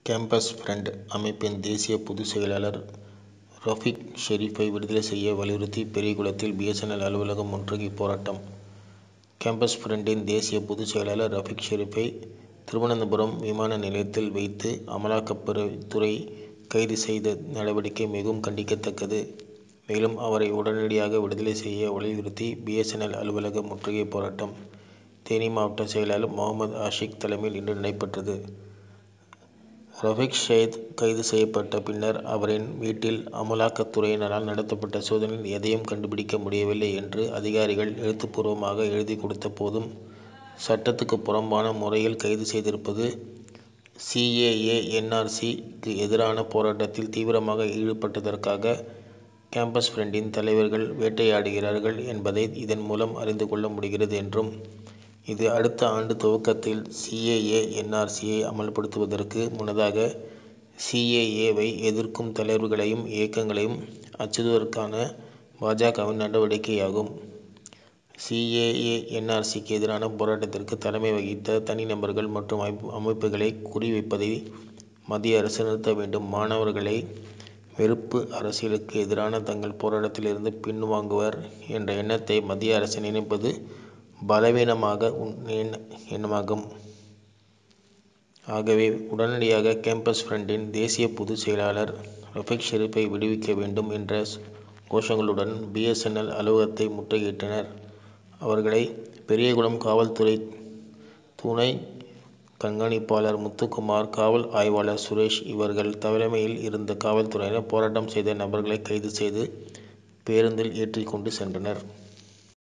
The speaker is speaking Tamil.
கேம்பஸ் ஃபிரண்ட் அமைப்பின் தேசிய பொதுச் செயலாளர் ரஃபீக் ஷெரீப்பை விடுதலை செய்ய வலியுறுத்தி பெரியகுளத்தில் பி. எஸ். என். எல். அலுவலகம் முற்றுகை போராட்டம் கேம்பஸ் ஃபிரண்டின் தேசிய பொதுச் செயலாளர் ரஃபீக் ஷெரீப்பை திருவனந்தபுரம் விமான நிலையத்தில் வைத்து அமலாக்கத்துறை கைது செய்த நடவடிக்கை மிகவும் கண்டிக்கத்தக்கது. மேலும் அவரை உடனடியாக விடுதலை செய்ய வலியுறுத்தி பி. எஸ். என். எல். அலுவலக முற்றுகை போராட்டம் தேனி மாவட்ட செயலாளர் முகமது ஆஷிக் தலைமையில் இன்று நடைபெற்றது. ரஃபீக் சையத் கைது செய்யப்பட்ட பின்னர் அவரின் வீட்டில் அமலாக்கத்துறையினரால் நடத்தப்பட்ட சோதனையில் எதையும் கண்டுபிடிக்க முடியவில்லை என்று அதிகாரிகள் எழுத்துப்பூர்வமாக எழுதிக் கொடுத்த போதும் சட்டத்துக்கு புறம்பான முறையில் கைது செய்திருப்பது சி. ஏ. ஏ. என். ஆர். சி.க்கு எதிரான போராட்டத்தில் தீவிரமாக ஈடுபட்டதற்காக கேம்பஸ் ஃபிரண்டின் தலைவர்கள் வேட்டையாடுகிறார்கள் என்பதை இதன் மூலம் அறிந்து கொள்ள முடிகிறது என்றும் இது அடுத்த ஆண்டு துவக்கத்தில் சி. ஏ. ஏ. என். ஆர். சி.யை அமல்படுத்துவதற்கு முன்னதாக சி. ஏ. ஏ.வை எதிர்க்கும் தலைவர்களையும் இயக்கங்களையும் அச்சுறுத்துவதற்கான பா. ஜ.வின் நடவடிக்கையாகும். சி. ஏ. ஏ. என். ஆர். சி.க்கு எதிரான போராட்டத்திற்கு தலைமை வகித்த தனிநபர்கள் மற்றும் அமைப்புகளை குறி வைப்பதை மத்திய அரசு நிறுத்த வேண்டும். மாணவர்களை வெறுப்பு அரசியலுக்கு எதிரான தங்கள் போராட்டத்தில் இருந்து பின்வாங்குவர் என்ற எண்ணத்தை மத்திய அரசு நினைப்பது பலவீனமான எண்ணமாகும். ஆகவே உடனடியாக கேம்பஸ் ஃபிரண்டின் தேசிய பொதுச் செயலாளர் ரஃபீக் ஷெரீப்பை விடுவிக்க வேண்டும் என்ற கோஷங்களுடன் பி. எஸ். என். எல். அலுவலகத்தை முற்றுகையிட்டனர். அவர்களை பெரியகுளம் காவல்துறை துணை கண்காணிப்பாளர் முத்துக்குமார் காவல் ஆய்வாளர் சுரேஷ் இவர்கள் தலைமையில் இருந்த காவல்துறையினர் போராட்டம் செய்த நபர்களை கைது செய்து பேருந்தில் ஏற்றிக் கொண்டு சென்றனர்.